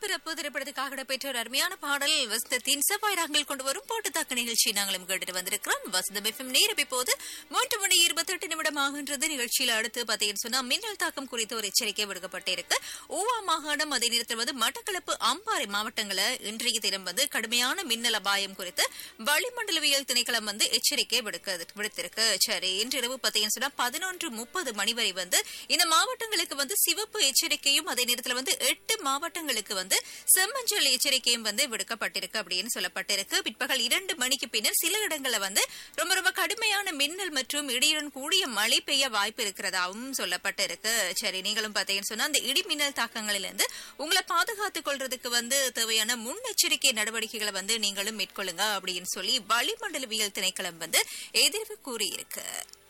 பிறப்பு திரைப்படத்துக்காக இடம்பெற்ற ஒரு அருமையான பாடல் வசந்தத்தின் செவ்வாய் ராகங்கள் கொண்டு வரும் போட்டு தாக்க நிகழ்ச்சி நாங்களும் கேட்டுட்டு வந்திருக்கிறோம் வசந்தம் எஃப்எம் நேரம் இப்போது மூன்று மணி இருபத்தெட்டு நிமிடம் ஆகின்றது நிகழ்ச்சியில் அடுத்து பார்த்தீங்கன்னு சொன்னா மின்னல் தாக்கம் குறித்த ஒரு எச்சரிக்கை விடுக்கப்பட்டிருக்கு ஊவா மாகாணம் அதே நேரத்தில் வந்து மட்டக்களப்பு அம்பாறை மாவட்டங்களை இன்றைய தினம் வந்து கடுமையான மின்னல் அபாயம் குறித்து வளிமண்டலவியல் திணைக்களம் வந்து எச்சரிக்கை விடுக்க விடுத்திருக்கு சரி இன்றிரவு பார்த்தீங்கன்னு சொன்னா பதினொன்று முப்பது மணி வரை வந்து இந்த மாவட்டங்களுக்கு வந்து சிவப்பு எச்சரிக்கையும் அதே நேரத்தில் வந்து எட்டு மாவட்டங்களுக்கு வந்து செம்மஞ்சள் எச்சரிக்கையும் வந்து விடுக்கப்பட்டிருக்கு அப்படின்னு சொல்லப்பட்டிருக்கு பிற்பகல் இரண்டு மணிக்கு பின்னர் சில இடங்களில் வந்து ரொம்ப ரொம்ப கடுமையான மின்னல் மற்றும் இடியுடன் கூடிய மழை பெய்ய வாய்ப்பு இருக்கிறதாவும் சொல்லப்பட்டிருக்கு சரி நீங்களும் பார்த்தீங்கன்னு சொன்னா அந்த இடி மின்னல் தாக்கங்களிலிருந்து உங்களை பாதுகாத்துக் கொள்றதுக்கு வந்து தேவையான முன்னெச்சரிக்கை நடவடிக்கைகளை வந்து நீங்களும் மேற்கொள்ளுங்க அப்படின்னு சொல்லி வளிமண்டலவியல் திணைக்களம் வந்து எதிர்வு கூறியிருக்கு